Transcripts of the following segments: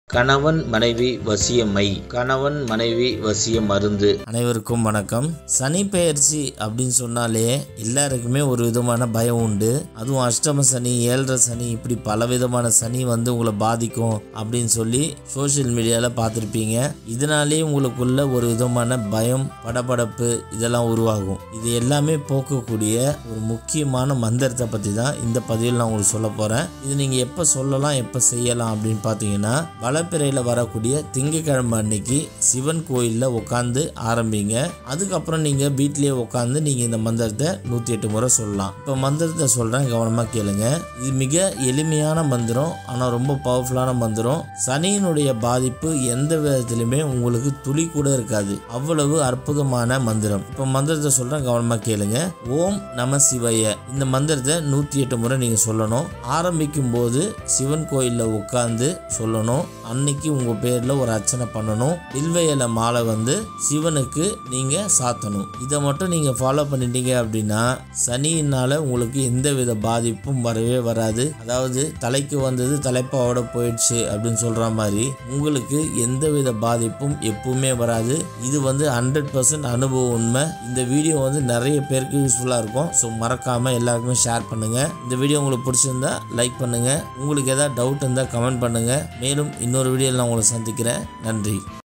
கணவன் மனைவி வசியமை கணவன் மனைவி வசிய மருந்து அனைவருக்கும் வணக்கம் சனி பெயர்ச்சி அப்படின்னு சொன்னாலே எல்லாருக்குமே ஒரு விதமான பயம் உண்டு அதுவும் அஷ்டம சனி ஏழரை சனி இப்படி பல விதமான சனி வந்து உங்களை பாதிக்கும் அப்படின்னு சொல்லி சோஷியல் மீடியாவில் பார்த்துருப்பீங்க இதனாலே உங்களுக்குள்ள ஒரு விதமான பயம் படபடப்பு இதெல்லாம் உருவாகும் இது எல்லாமே போக்கக்கூடிய ஒரு முக்கியமான மந்திரத்தை பற்றி தான் இந்த பதிவில் நான் உங்களுக்கு சொல்ல போகிறேன் இது நீங்கள் எப்போ சொல்லலாம் எப்போ செய்யலாம் அப்படின்னு பார்த்தீங்கன்னா வளப்பிறையில் வரக்கூடிய திங்கக்கிழமை அன்னைக்கு சிவன் கோயிலில் உட்காந்து ஆரம்பிங்க அதுக்கப்புறம் நீங்கள் வீட்லேயே உட்காந்து நீங்கள் இந்த மந்திரத்தை நூற்றி எட்டு முறை சொல்லலாம் இப்போ மந்திரத்தை சொல்கிறேன் கவனமாக கேளுங்க இது மிக எளிமையான மந்திரம் ஆனால் ரொம்ப பவர்ஃபுல்லான மந்திரம் சனியினுடைய பாதிப்பு எந்த விதத்திலுமே உங்களுக்கு துளி கூட இருக்காது அவ்வளவு அற்புதமான மந்திரம் இப்போ மந்திரத்தை சொல்கிறேன் கவனமாக கேளுங்க ஓம் நம சிவய இந்த மந்திரத்தை நூற்றி எட்டு முறை நீங்கள் சொல்லணும் ஆரம்பிக்கும் போது சிவன் கோயிலில் உட்காந்து சொல்லணும் அன்னைக்கு உங்கள் பேரில் ஒரு அர்ச்சனை பண்ணணும் வில்வ இலை மாலை வந்து சிவனுக்கு நீங்கள் சாத்தணும் இதை மட்டும் நீங்கள் ஃபாலோ பண்ணிட்டீங்க அப்படின்னா சனியினால் உங்களுக்கு எந்த வித பாதிப்பும் வரவே வராது அதாவது தலைக்கு வந்தது தலைப்பாவோட போயிடுச்சு அப்படின்னு சொல்கிற மாதிரி உங்களுக்கு எந்த வித பாதிப்பும் எப்பவுமே வராது இது வந்து ஹண்ட்ரட் பர்சன்ட் அனுபவம் உண்மை இந்த வீடியோ வந்து நிறைய பேருக்கு யூஸ்ஃபுல்லாக இருக்கும் ஸோ மறக்காமல் எல்லாருக்குமே ஷேர் பண்ணுங்கள் இந்த வீடியோ உங்களுக்கு பிடிச்சிருந்தா லைக் பண்ணுங்கள் உங்களுக்கு ஏதாவது டவுட் இருந்தால் கமெண்ட் பண்ணுங்கள் மேலும் இன்னொரு வீடியோவில் நான் உங்களை சந்திக்கிறேன் நன்றி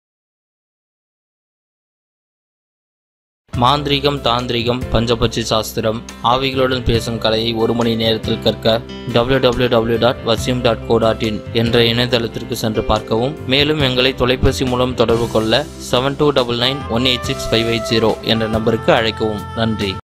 மாந்திரீகம் தாந்திரிகம் பஞ்சபட்சி சாஸ்திரம் ஆவிகளுடன் பேசும் கலையை ஒரு மணி நேரத்தில் கற்க www.vasim.co.in டாட் வசியம் டாட் கோ டாட் இன் என்ற இணையதளத்திற்கு சென்று பார்க்கவும் மேலும் எங்களை தொலைபேசி மூலம் தொடர்பு கொள்ள seven two double nine one eight six five eight zero என்ற நம்பருக்கு அழைக்கவும் நன்றி